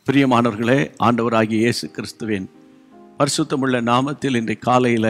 பிரியமானவர்களே ஆண்டவராகிய இயேசு கிறிஸ்துவின் பரிசுத்தமுள்ள நாமத்தில் இன்றைய காலையில்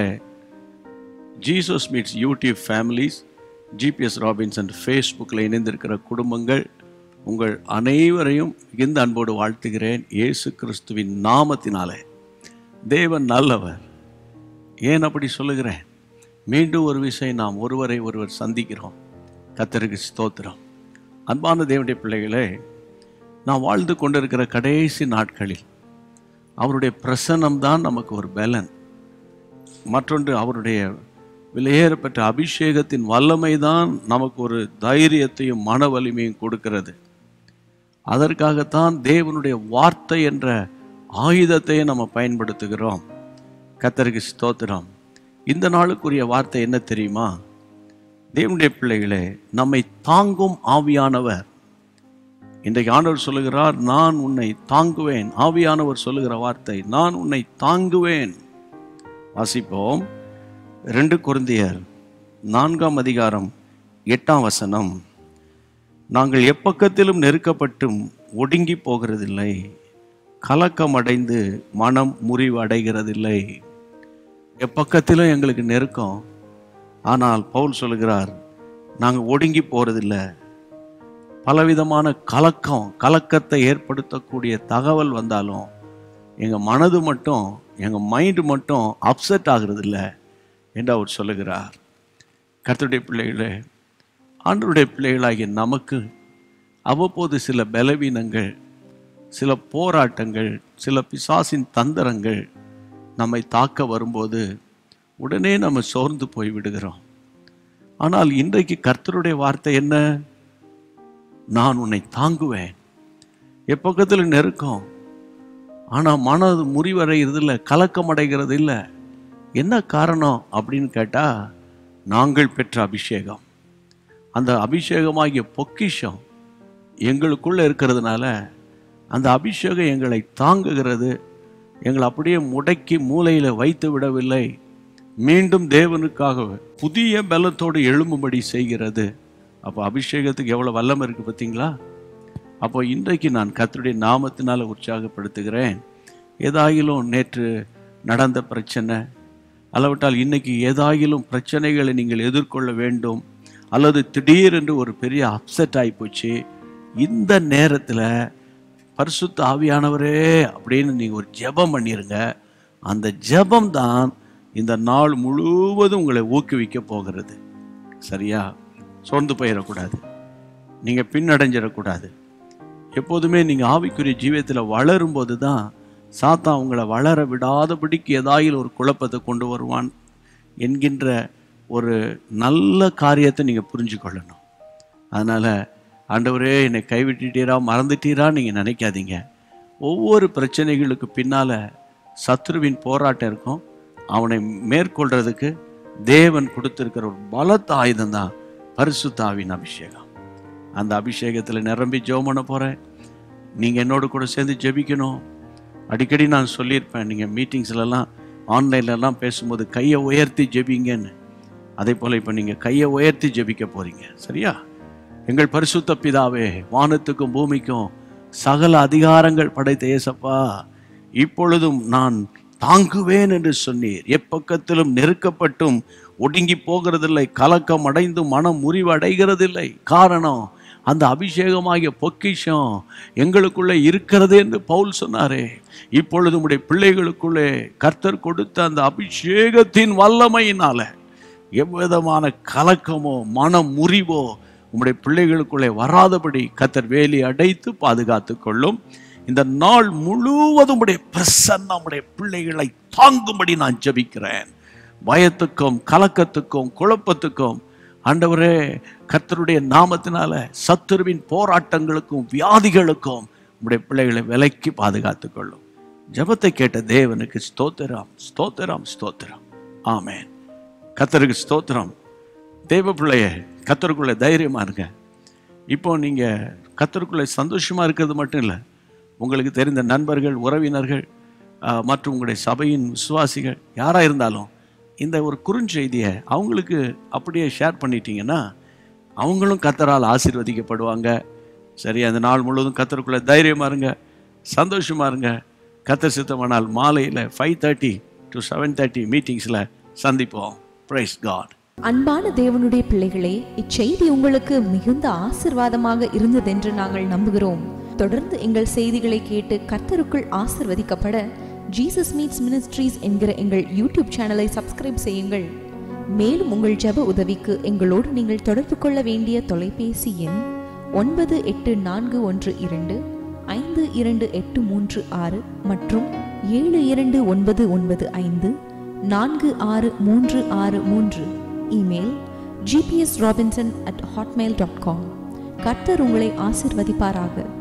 Jesus meets YouTube families GPS Robinson ஃபேஸ்புக்கில் இணைந்திருக்கிற குடும்பங்கள் உங்கள் அனைவரையும் மிகுந்த அன்போடு வாழ்த்துகிறேன் இயேசு கிறிஸ்துவின் நாமத்தினாலே தேவன் நல்லவர் ஏன் அப்படி சொல்லுகிறேன் மீண்டும் ஒரு விஷயம் நாம் ஒருவரை ஒருவர் சந்திக்கிறோம் கத்தருக்கு ஸ்தோத்திரம் அன்பான தேவனுடைய பிள்ளைகளே நாம் வாழ்ந்து கொண்டிருக்கிற கடைசி நாட்களில் அவருடைய பிரசன்னம் தான் நமக்கு ஒரு பலன் மற்றொன்று அவருடைய விலையேறப்பட்ட அபிஷேகத்தின் வல்லமை தான் நமக்கு ஒரு தைரியத்தையும் மன வலிமையும் கொடுக்கிறது அதற்காகத்தான் தேவனுடைய வார்த்தை என்ற ஆயுதத்தையே நம்ம பயன்படுத்துகிறோம் கத்தருக்கு ஸ்தோத்திரம் இந்த நாளுக்குரிய வார்த்தை என்ன தெரியுமா தேவனுடைய பிள்ளைகளே நம்மை தாங்கும் ஆவியானவர் இன்றைக்கு ஆண்டவர் சொல்லுகிறார் நான் உன்னை தாங்குவேன் ஆவியானவர் சொல்லுகிற வார்த்தை நான் உன்னை தாங்குவேன் வாசிப்போம் ரெண்டு குருந்தியர் நான்காம் அதிகாரம் எட்டாம் வசனம் நாங்கள் எப்பக்கத்திலும் நெருக்கப்பட்டும் ஒடுங்கி போகிறதில்லை கலக்கமடைந்து மனம் முறிவு அடைகிறதில்லை எப்பக்கத்திலும் எங்களுக்கு நெருக்கம் ஆனால் பவுல் சொல்லுகிறார் நாங்கள் ஒடுங்கி போகிறதில்லை பலவிதமான கலக்கம் கலக்கத்தை ஏற்படுத்தக்கூடிய தகவல் வந்தாலும் எங்கள் மனது மட்டும் எங்கள் மைண்டு மட்டும் அப்செட் ஆகிறது இல்லை என்று அவர் சொல்லுகிறார் கர்த்தருடைய பிள்ளைகளே ஆண்டருடைய பிள்ளைகளாகிய நமக்கு அவ்வப்போது சில பலவீனங்கள் சில போராட்டங்கள் சில பிசாசின் தந்திரங்கள் நம்மை தாக்க வரும்போது உடனே நம்ம சோர்ந்து போய் விடுகிறோம் ஆனால் இன்றைக்கு கர்த்தருடைய வார்த்தை என்ன நான் உன்னை தாங்குவேன் எப்பக்கத்தில் நெருக்கம் ஆனால் மனது முறிவடைகிறது இல்லை கலக்கம் அடைகிறது இல்லை என்ன காரணம் அப்படின்னு கேட்டால் நாங்கள் பெற்ற அபிஷேகம் அந்த அபிஷேகமாகிய பொக்கிஷம் எங்களுக்குள்ளே இருக்கிறதுனால அந்த அபிஷேகம் எங்களை தாங்குகிறது எங்களை அப்படியே முடக்கி மூலையில் வைத்து விடவில்லை மீண்டும் தேவனுக்காக புதிய பலத்தோடு எழும்பும்படி செய்கிறது அப்போ அபிஷேகத்துக்கு எவ்வளோ வல்லம் இருக்குது பார்த்தீங்களா அப்போ இன்றைக்கு நான் கர்த்தருடைய நாமத்தினால் உற்சாகப்படுத்துகிறேன் ஏதாயிலும் நேற்று நடந்த பிரச்சனை அளவிட்டால் இன்னைக்கு ஏதாயிலும் பிரச்சனைகளை நீங்கள் எதிர்கொள்ள வேண்டும் அல்லது திடீரென்று ஒரு பெரிய அப்செட் ஆகிப்போச்சு இந்த நேரத்தில் பரிசுத்த ஆவியானவரே அப்படின்னு நீங்கள் ஒரு ஜெபம் பண்ணிருங்க அந்த ஜெபம் தான் இந்த நாள் முழுவதும் உங்களை ஊக்குவிக்க போகிறது சரியா சோர்ந்து போயிடக்கூடாது நீங்கள் பின்னடைஞ்சிடக்கூடாது எப்போதுமே நீங்கள் ஆவிக்குரிய ஜீவியத்தில் வளரும்போது தான் சாத்தா உங்களை வளர விடாதபடிக்கு ஏதாயில் ஒரு குழப்பத்தை கொண்டு வருவான் என்கின்ற ஒரு நல்ல காரியத்தை நீங்கள் புரிஞ்சு கொள்ளணும் அதனால் ஆண்டவரே என்னை கைவிட்டுட்டீரா மறந்துட்டீரா நீங்கள் நினைக்காதீங்க ஒவ்வொரு பிரச்சனைகளுக்கு பின்னால் சத்ருவின் போராட்டம் இருக்கும் அவனை மேற்கொள்றதுக்கு தேவன் கொடுத்துருக்கிற ஒரு பலத்த ஆயுதம் தான் பரிசுத்தாவின் அபிஷேகம் அந்த அபிஷேகத்தில் நிரம்பி ஜெபம் பண்ண போகிறேன் நீங்கள் என்னோட கூட சேர்ந்து ஜெபிக்கணும் அடிக்கடி நான் சொல்லியிருப்பேன் நீங்கள் மீட்டிங்ஸ்லலாம் ஆன்லைன்லலாம் பேசும்போது கையை உயர்த்தி ஜெபிங்கன்னு அதே போல் இப்போ நீங்கள் கையை உயர்த்தி ஜெபிக்க போகிறீங்க சரியா எங்கள் பரிசுத்த பிதாவே வானத்துக்கும் பூமிக்கும் சகல அதிகாரங்கள் படைத்த ஏசப்பா இப்பொழுதும் நான் தாங்குவேன் என்று சொன்னீர் எப்பக்கத்திலும் நெருக்கப்பட்டும் ஒடுங்கி போகிறதில்லை கலக்கம் அடைந்து மனம் முறிவு அடைகிறதில்லை காரணம் அந்த அபிஷேகமாகிய பொக்கிஷம் எங்களுக்குள்ளே இருக்கிறது என்று பவுல் சொன்னாரே இப்பொழுது உடைய பிள்ளைகளுக்குள்ளே கர்த்தர் கொடுத்த அந்த அபிஷேகத்தின் வல்லமையினால எவ்விதமான கலக்கமோ மன முறிவோ உம்முடைய பிள்ளைகளுக்குள்ளே வராதபடி கத்தர் வேலி அடைத்து பாதுகாத்து கொள்ளும் இந்த நாள் முழுவதும் உடைய பிரசன்னம் உடைய பிள்ளைகளை தாங்கும்படி நான் ஜபிக்கிறேன் பயத்துக்கும் கலக்கத்துக்கும் குழப்பத்துக்கும் ஆண்டவரே கர்த்தருடைய நாமத்தினால சத்துருவின் போராட்டங்களுக்கும் வியாதிகளுக்கும் உடைய பிள்ளைகளை விலைக்கு பாதுகாத்து கொள்ளும் ஜபத்தை கேட்ட தேவனுக்கு ஸ்தோத்திரம் ஸ்தோத்திரம் ஸ்தோத்திரம் ஆமேன் கத்தருக்கு ஸ்தோத்திரம் தேவ பிள்ளைய கத்தருக்குள்ளே தைரியமாக இருங்க இப்போ நீங்கள் கத்தருக்குள்ளே சந்தோஷமாக இருக்கிறது மட்டும் இல்லை உங்களுக்கு தெரிந்த நண்பர்கள் உறவினர்கள் ஆஹ், மற்றும் உங்களுடைய சபையின் விசுவாசிகள் யாராக இருந்தாலும் இந்த ஒரு குறுஞ்செய்தியை அவங்களுக்கு அப்படியே ஷேர் பண்ணிட்டீங்கன்னா அவங்களும் கத்தரால் ஆசீர்வதிக்கப்படுவாங்க சரி அந்த நாள் முழுவதும் கத்தருக்குள்ளே தைரியமாக இருங்க சந்தோஷமா இருங்க கத்த சித்தமானால் மாலையில் five thirty to seven thirty மீட்டிங்ஸில் சந்திப்போம் ப்ரைஸ் காட் அன்பான தேவனுடைய பிள்ளைகளே இச்செய்தி உங்களுக்கு மிகுந்த ஆசிர்வாதமாக இருந்ததென்று நாங்கள் நம்புகிறோம் தொடர்ந்து எங்கள் செய்திகளை கேட்டு கர்த்தருக்குள் ஆசிர்வதிக்கப்பட ஜீசஸ் மீட்ஸ் மினிஸ்ட்ரீஸ் என்கிற எங்கள் யூடியூப் சேனலை சப்ஸ்கிரைப் செய்யுங்கள் மேலும் உங்கள் ஜெப உதவிக்கு எங்களோடு நீங்கள் தொடர்பு கொள்ள வேண்டிய தொலைபேசி எண் ஒன்பது எட்டு நான்கு ஒன்று இரண்டு ஐந்து இரண்டு எட்டு மூன்று ஆறு மற்றும் ஏழு இரண்டு ஒன்பது ஒன்பது ஐந்து நான்கு ஆறு மூன்று ஆறு மூன்று email GPS Robinson at Hotmail dot com கர்த்தர் உங்களை ஆசிர்வதிப்பாராக